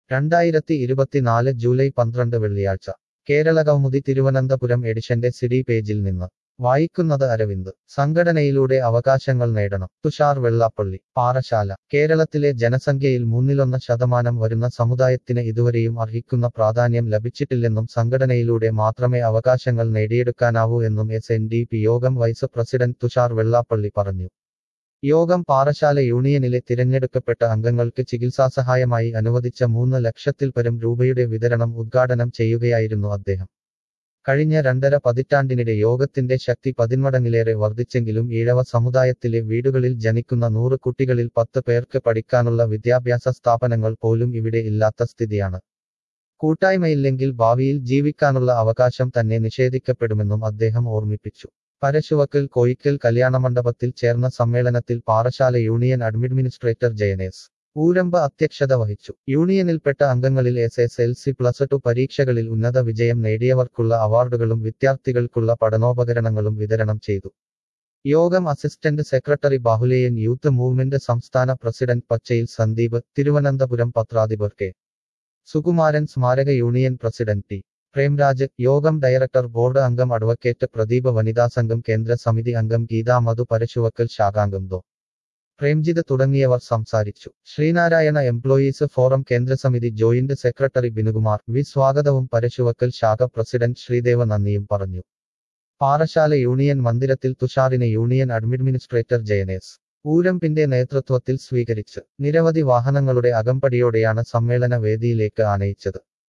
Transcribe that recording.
രണ്ടായിരത്തി ഇരുപത്തിനാല് ജൂലൈ പന്ത്രണ്ട് വെള്ളിയാഴ്ച കേരളകൗമുദി തിരുവനന്തപുരം എഡിഷന്റെ സിഡി പേജിൽ നിന്ന് വായിക്കുന്നത് അരവിന്ദ് സംഘടനയിലൂടെ അവകാശങ്ങൾ നേടണം തുഷാർ വെള്ളാപ്പള്ളി പാറശാല കേരളത്തിലെ ജനസംഖ്യയിൽ മൂന്നിലൊന്ന് ശതമാനം വരുന്ന സമുദായത്തിന് ഇതുവരെയും അർഹിക്കുന്ന പ്രാധാന്യം ലഭിച്ചിട്ടില്ലെന്നും സംഘടനയിലൂടെ മാത്രമേ അവകാശങ്ങൾ നേടിയെടുക്കാനാവൂ എന്നും എസ് എൻ ഡി പി യോഗം വൈസ് പ്രസിഡന്റ് തുഷാർ വെള്ളാപ്പള്ളി പറഞ്ഞു യോഗം പാറശാല യൂണിയനിലെ തിരഞ്ഞെടുക്കപ്പെട്ട അംഗങ്ങൾക്ക് ചികിത്സാസഹായമായി അനുവദിച്ച മൂന്ന് ലക്ഷത്തിൽ പരം രൂപയുടെ വിതരണം ഉദ്ഘാടനം ചെയ്യുകയായിരുന്നു അദ്ദേഹം കഴിഞ്ഞ രണ്ടര പതിറ്റാണ്ടിനിടെ യോഗത്തിന്റെ ശക്തി പതിന്മടങ്ങിലേറെ വർദ്ധിച്ചെങ്കിലും ഈഴവ സമുദായത്തിലെ വീടുകളിൽ ജനിക്കുന്ന നൂറ് കുട്ടികളിൽ പത്ത് പേർക്ക് പഠിക്കാനുള്ള വിദ്യാഭ്യാസ സ്ഥാപനങ്ങൾ പോലും ഇവിടെ ഇല്ലാത്ത സ്ഥിതിയാണ് കൂട്ടായ്മയില്ലെങ്കിൽ ഭാവിയിൽ ജീവിക്കാനുള്ള അവകാശം തന്നെ നിഷേധിക്കപ്പെടുമെന്നും അദ്ദേഹം ഓർമ്മിപ്പിച്ചു പരശുവക്കൽ കോയിക്കൽ കല്യാണമണ്ഡപത്തിൽ ചേർന്ന സമ്മേളനത്തിൽ പാറശാല യൂണിയൻ അഡ്മിനിസ്ട്രേറ്റർ ജയനേസ് ഊരമ്പ അധ്യക്ഷത വഹിച്ചു യൂണിയനിൽപ്പെട്ട അംഗങ്ങളിൽ S S L C plus two പരീക്ഷകളിൽ ഉന്നത വിജയം നേടിയവർക്കുള്ള അവാർഡുകളും വിദ്യാർത്ഥികൾക്കുള്ള പഠനോപകരണങ്ങളും വിതരണം ചെയ്തു യോഗം assistant secretary Bahuleyan youth movement സംസ്ഥാന പ്രസിഡന്റ് പച്ചയിൽ സന്ദീപ് തിരുവനന്തപുരം പത്രാധിപർ കെ സുകുമാരൻ സ്മാരക യൂണിയൻ പ്രസിഡന്റ് ടി പ്രേംരാജ് യോഗം ഡയറക്ടർ ബോർഡ് അംഗം അഡ്വക്കേറ്റ് പ്രദീപ് വനിതാ സംഘം കേന്ദ്ര സമിതി അംഗം ഗീതാ മധു പരശുവക്കൽ ശാഖാംഗം ദോ പ്രേംജിത് തുടങ്ങിയവർ സംസാരിച്ചു ശ്രീനാരായണ എംപ്ലോയീസ് ഫോറം കേന്ദ്രസമിതി ജോയിന്റ് സെക്രട്ടറി ബിനുകുമാർ വി സ്വാഗതവും പരശുവക്കൽ ശാഖ പ്രസിഡന്റ് ശ്രീദേവ നന്ദിയും പറഞ്ഞു പാറശാല യൂണിയൻ മന്ദിരത്തിൽ തുഷാറിനെ യൂണിയൻ അഡ്മിനിസ്ട്രേറ്റർ ജയനേസ് ഊരമ്പിന്റെ നേതൃത്വത്തിൽ സ്വീകരിച്ച് നിരവധി വാഹനങ്ങളുടെ അകമ്പടിയോടെയാണ് സമ്മേളന വേദിയിലേക്ക് ആനയിച്ചത്